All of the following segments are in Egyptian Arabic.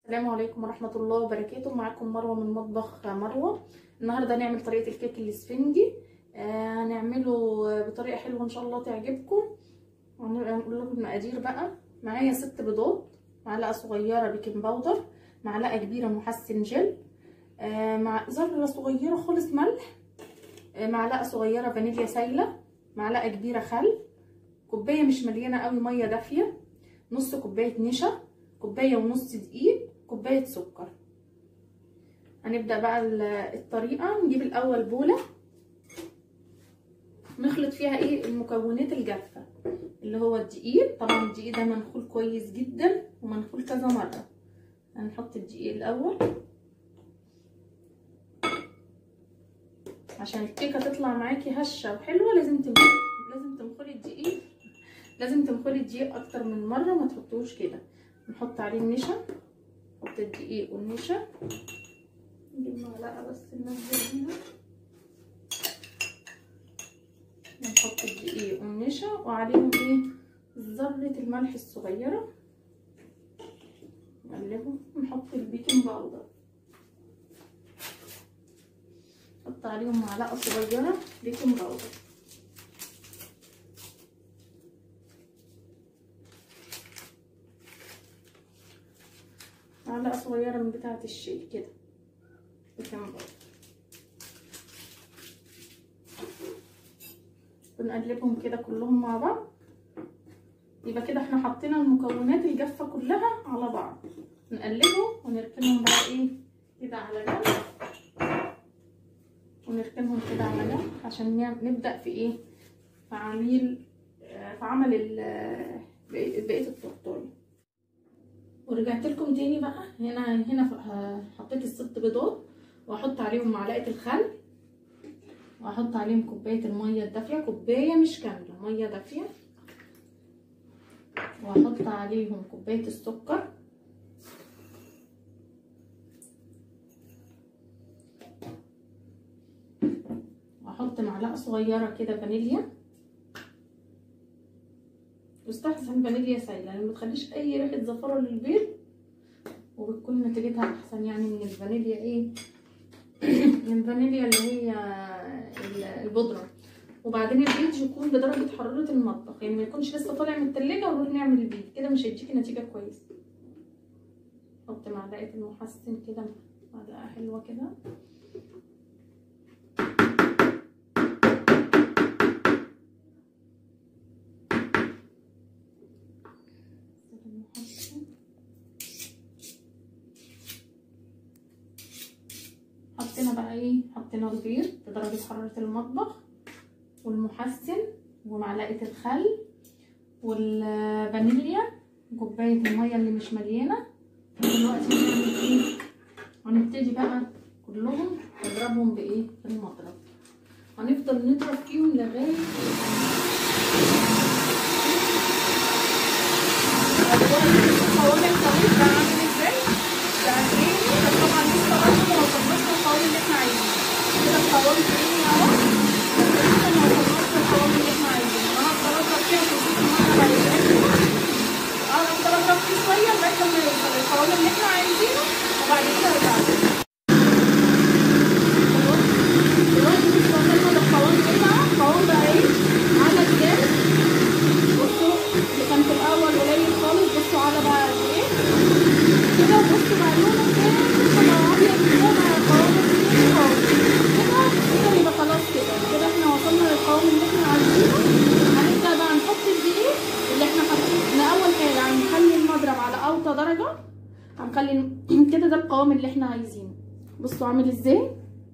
السلام عليكم ورحمة الله وبركاته معاكم مروة من مطبخ مروة النهاردة هنعمل طريقة الكيك الاسفنجي آه هنعمله بطريقة حلوة ان شاء الله تعجبكم هنقول لكم المقادير بقى معايا ست بيضات معلقة صغيرة بيكنج باودر معلقة كبيرة محسن جل آه مع ذرة صغيرة خالص ملح آه معلقة صغيرة فانيليا سايلة معلقة كبيرة خل كوباية مش مليانة قوي مية دافية نص كوباية نشا كوباية ونص دقيق كوباية سكر هنبدأ بقى الطريقة نجيب الأول بولة نخلط فيها ايه المكونات الجافة اللي هو الدقيق طبعا الدقيق ده منخول كويس جدا ومنخول كذا مرة هنحط الدقيق الأول عشان الكيكة تطلع معاكي هشة وحلوة لازم تنخلي لازم تنخلي الدقيق لازم تنخلي الدقيق أكتر من مرة ما تحطوش كده نحط عليه النشا نحط الدقيق والنشا نجيب معلقه بس ننزل بيها نحط الدقيق والنشا وعليهم ايه ذره الملح الصغيره نقلبهم ونحط البيكنج باودر نحط عليهم معلقه صغيره بيكنج باودر معلقه صغيره من بتاعه الشاي كده بيكنج باودر ونقلبهم كده كلهم مع بعض يبقى كده احنا حطينا المكونات الجافه كلها على بعض نقلبهم ونركنهم بقى ايه كده على جنب ونركنهم كده على جنب عشان نبدا في ايه في عميل في عمل بقيه التورتايه ورجعت لكم تاني بقى هنا هنا حطيت الست بيضات واحط عليهم معلقه الخل واحط عليهم كوبايه الميه الدافيه كوبايه مش كامله ميه دافيه واحط عليهم كوبايه السكر واحط معلقه صغيره كده فانيليا يستحسن فانيليا سايله يعني ما تخليش اي ريحه زفره للبيض وبتكون نتيجتها احسن يعني من الفانيليا ايه من الفانيليا اللي هي البودره وبعدين البيض يكون بدرجه حراره المطبخ يعني ما يكونش لسه طالع من التلاجة ونروح نعمل البيض كده مش هيديكي نتيجه كويسه نحط معلقه المحسن كده معلقه حلوه كده حطينا بقى ايه حطينا البيض بدرجة حرارة المطبخ والمحسن ومعلقة الخل والفانيليا وكوباية المية اللي مش مليانة دلوقتي هنعمل ايه هنبتدي بقى كلهم نضربهم بايه بالمضرب هنفضل نضرب فيهم لغاية قوام الخليط ده عامل ازاي؟ ده عاملين بس طبعا لسه برضه ما وصلناش للقوام اللي احنا عايزينه كده القوام تاني اهو لسه ما وصلناش للقوام اللي احنا عايزينه انا هفضل اضرب فيها في الزيت الميه بعد كده انا هفضل اضرب فيه شويه لغايه لما يوصل للقوام اللي احنا عايزينه وبعد كده ارجع دلوقتي لسه وصلنا للقوام كده القوام بقى ايه عمل جامد بصوا اللي كان في الاول قليل خالص بصوا على بقى قد ايه كده بصوا بقى لونه كامل بقى ابيض كده بقى قوام كتير خالص كده كده يبقى خلاص كده كده احنا وصلنا للقوام اللي احنا عايزينه هنبدا بقى نحط الدقيق اللي احنا حاطينه اول حاجه هنخلي المضرب على اوطى درجه هنخلي كده ده القوام اللي احنا عايزينه بصوا عامل ازاي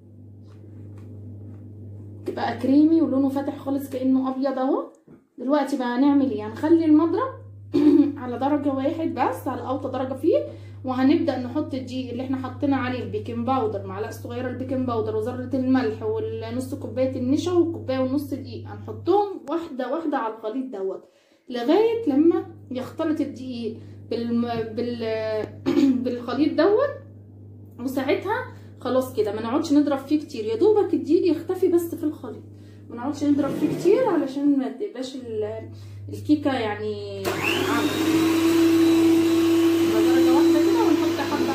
تبقى كريمي ولونه فاتح خالص كانه ابيض اهو دلوقتي بقى هنعمل ايه هنخلي المضرب على درجه واحد بس على اوطى درجه فيه وهنبدا نحط الدقيق اللي احنا حطينا عليه البيكنج باودر معلقه صغيره البيكنج باودر وذره الملح والنص كوبايه النشا وكوبايه ونص دقيق هنحطهم واحده واحده على الخليط دوت لغايه لما يختلط الدقيق بال... بال... بالخليط دوت وساعتها خلاص كده ما نقعدش نضرب فيه كتير يا دوبك الدقيق يختفي بس في الخليط ما نقعدش نضرب فيه كتير علشان ما تبقاش الكيكه يعني عامله درجه واحده كده ونحط حبه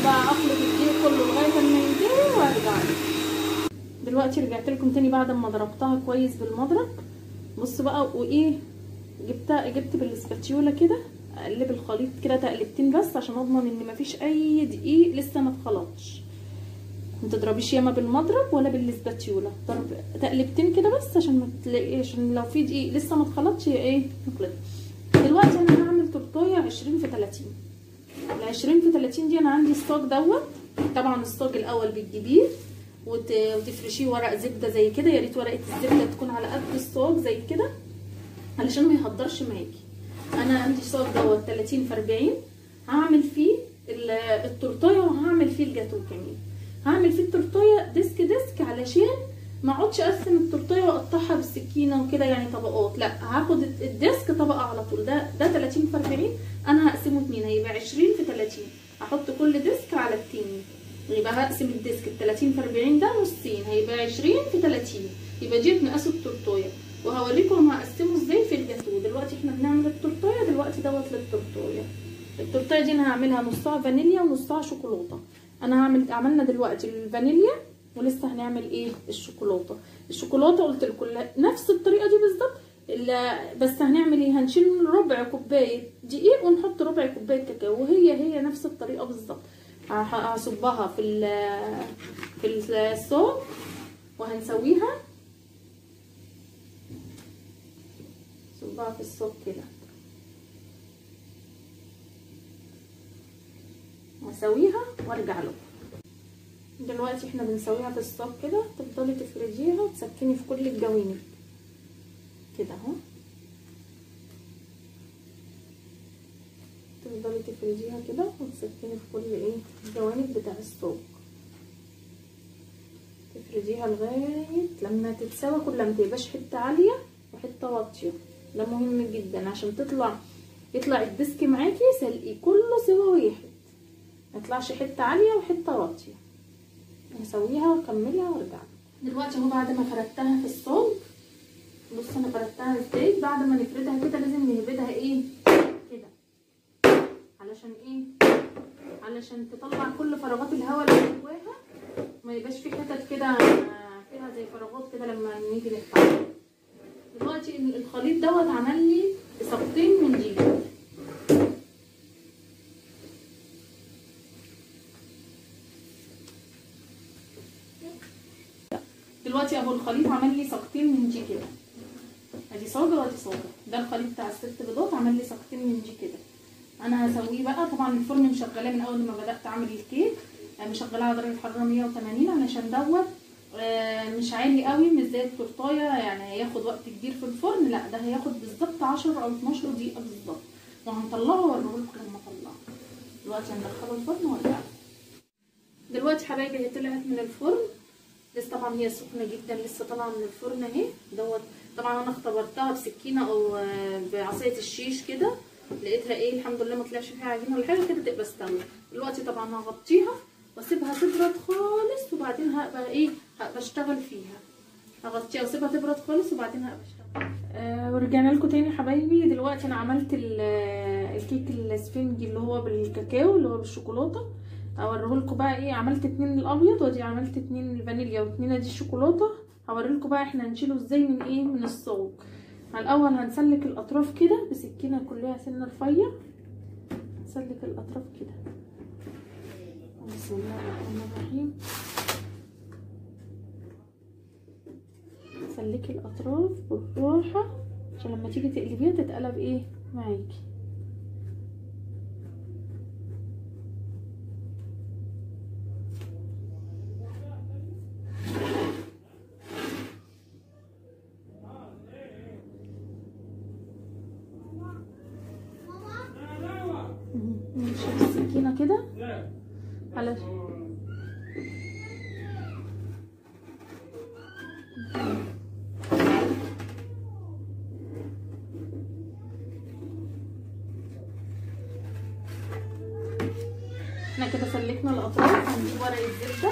بقى اخلط الدقيق كله لغايه ما ينتهي وارجع دلوقتي رجعت لكم تاني بعد ما ضربتها كويس بالمضرب بص بقى وايه جبتها جبت بالسباتيولا كده اقلب الخليط كده تقلبتين بس عشان اضمن ان مفيش اي دقيق لسه ما اتخلطش ما تضربيش ياما بالمضرب ولا بالسباتيولا ضرب تقلبتين كده بس عشان ما تلاقي عشان لو في دقيق لسه ما اتخلطش ايه نخلط دلوقتي انا هعمل تورتايه 20 في 30 ال 20 في 30 دي انا عندي الصاج دوت طبعا الصاج الاول بتجيبيه وت... وتفرشيه ورق زبده زي كده يا ريت ورقه الزبده تكون على قد الصاج زي كده علشان ما يهدرش معاكي انا عندي صاج دوت 30 في 40 هعمل فيه التورتايه وهعمل فيه الجاتو كمان هعمل فيه التورتايه ديسك ديسك علشان ما اقعدش اقسم التورتايه واقطعها بالسكينه وكده يعني طبقات لا هاخد الديسك طبقه على طول ده ده 30 في 40 انا هقسمه اتنين هيبقى 20 في 30 هحط كل ديسك على التاني يبقى هقسم الديسك ال 30 في 40 ده نصين هيبقى 20 في 30 يبقى دي مقاس التورتايه وهوريكم هقسمه ازاي في الجاتو دلوقتي احنا بنعمل التورتايه دلوقتي دوت للتورتايه التورتايه دي انا هعملها نصها فانيليا ونصها شوكولاته انا هعمل عملنا دلوقتي الفانيليا ولسه هنعمل ايه الشوكولاته الشوكولاته قلت لكم نفس الطريقه دي بالظبط بس هنعمل ايه هنشيل ربع كوبايه دقيق ونحط ربع كوبايه كاكاو وهي هي نفس الطريقه بالظبط هصبها في في الصوب وهنسويها صبها في الصوب كده واسويها وارجع لكم دلوقتي احنا بنسويها في الصاج كده تفضلي تفرديها وتسكني في كل الجوانب كده اهو تفضلي تفرديها كده وتسكني في كل ايه الجوانب بتاع الصاج تفرديها لغايه لما تتسوى كلها ما تبقاش حته عاليه وحته واطيه ده مهم جدا عشان تطلع يطلع الديسك معاكي سلقي كله سوا واحد ما يطلعش حته عاليه وحته واطيه هسويها واكملها وارجع دلوقتي اهو بعد ما فردتها في الصاج بص انا فردتها ازاي بعد ما نفردها كده لازم نهبدها ايه كده علشان ايه علشان تطلع كل فراغات الهواء اللي جواها ما يبقاش في حتت كده فيها زي فراغات كده لما نيجي نفتحها دلوقتي الخليط دوت عمل لي سقطين من دي دلوقتي اهو الخليط عمل لي سقطين من دي كده ادي صاجه وادي صاجه ده الخليط بتاع الست بيضات عمل لي سقطين من دي كده انا هسويه بقى طبعا الفرن مشغلاه من اول ما بدات اعمل الكيك مشغلاه على درجه حراره 180 علشان دوت مش عالي قوي مش زي التورتايه يعني هياخد وقت كبير في الفرن لا ده هياخد بالظبط 10 او 12 دقيقه بالظبط وهنطلعه واوريه لكم لما اطلعه دلوقتي هندخله الفرن وارجع دلوقتي حبايبي هي طلعت من الفرن لسه طبعا هي سخنه جدا لسه طالعه من الفرن اهي دوت طبعا انا اختبرتها بسكينه او بعصايه الشيش كده لقيتها ايه الحمد لله ما طلعش فيها عجينه ولا حاجه كده تبقى استوت دلوقتي طبعا هغطيها واسيبها تبرد خالص وبعدين هبقى ايه هبقى اشتغل فيها هغطيها واسيبها تبرد خالص وبعدين هبقى اشتغل آه ورجعنا لكم تاني حبايبي دلوقتي انا عملت الكيك الاسفنجي اللي هو بالكاكاو اللي هو بالشوكولاته اوريهولكوا بقى ايه عملت اتنين الابيض وادي عملت اتنين الفانيليا واتنين دي الشوكولاته هوريلكوا بقى احنا هنشيله ازاي من ايه من الصاج الاول هنسلك الاطراف كده بسكينه كلها سن رفيع نسلك الاطراف كده بسم الله الرحمن الرحيم سلكي الاطراف بالراحه عشان لما تيجي تقلبيها تتقلب ايه معاكي نمشي بالسكينه كده على احنا كده سلكنا الاطراف هنجيب ورقه زبده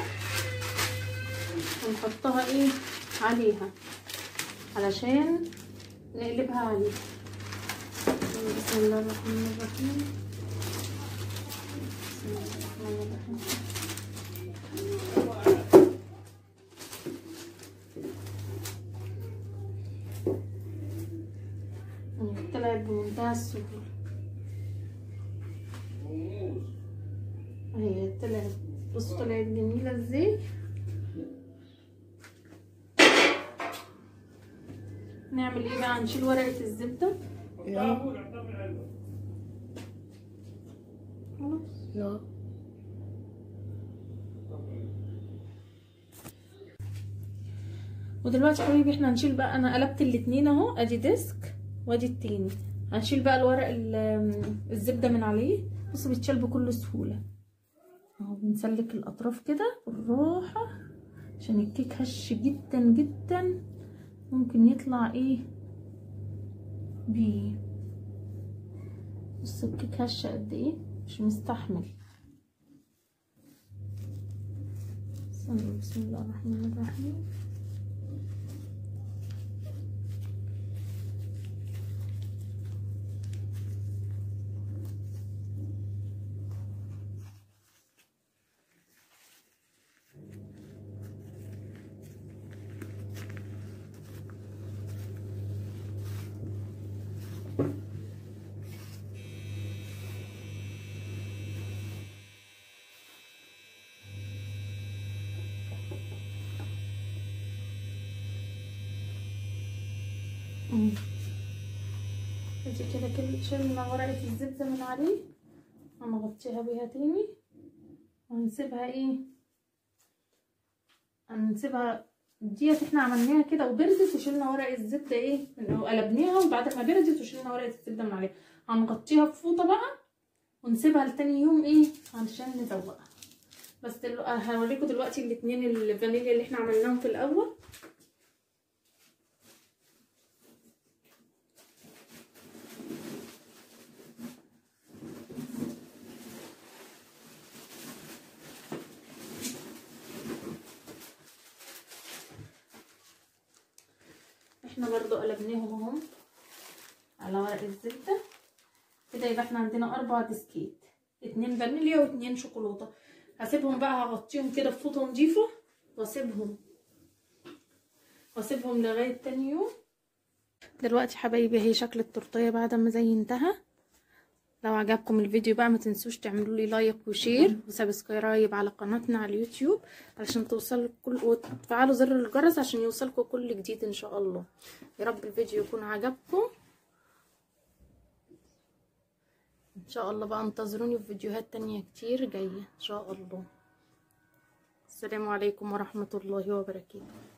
ونحطها ايه عليها علشان نقلبها عليها بسم الله الرحمن الرحيم بسم بسم الله الرحمن الرحيم طلعت بمنتهى السهولة هي طلعت بصوا طلعت جميلة ازاي نعمل ايه بقى نشيل ورقة الزبدة لا خلاص لا ودلوقتي يا حبيبي احنا هنشيل بقى انا قلبت الاتنين اهو ادي ديسك وادي التاني هنشيل بقى الورق ال- الزبدة من عليه بصوا بيتشال بكل سهولة اهو بنسلك الاطراف كده بالراحة عشان الكيك هش جدا جدا ممكن يطلع ايه بيه بصوا الكيك هش قد ايه مش مستحمل استنوا، بسم الله الرحمن الرحيم مم. ادي كده كده شلنا ورقة الزبدة من عليه هنغطيها بيها تاني وهنسيبها ايه هنسيبها ديت احنا عملناها كده وبردت وشلنا ورق الزبدة ايه من- وقلبناها وبعد ما بردت وشلنا ورقة الزبدة من عليها هنغطيها بفوطة بقى ونسيبها لتاني يوم ايه علشان نزوقها بس دلو... هوريكم دلوقتي الاتنين الفانيليا اللي احنا عملناهم في الاول احنا برضو قلبناهم اهم على ورق الزبدة كده يبقى احنا عندنا اربع ديسكيت اتنين فانيليا واتنين شوكولاتة هسيبهم بقى هغطيهم كده بفوطة نضيفة واسيبهم واسيبهم لغاية تاني يوم دلوقتي حبايبي هي شكل التورتيه بعد ما زينتها لو عجبكم الفيديو بقى ما تنسوش تعملوا لي لايك وشير وسبسكرايب على قناتنا على اليوتيوب علشان توصل كل وتفعلوا زر الجرس عشان يوصلكم كل جديد ان شاء الله يا رب الفيديو يكون عجبكم ان شاء الله بقى انتظروني في فيديوهات تانية كتير جاية ان شاء الله السلام عليكم ورحمة الله وبركاته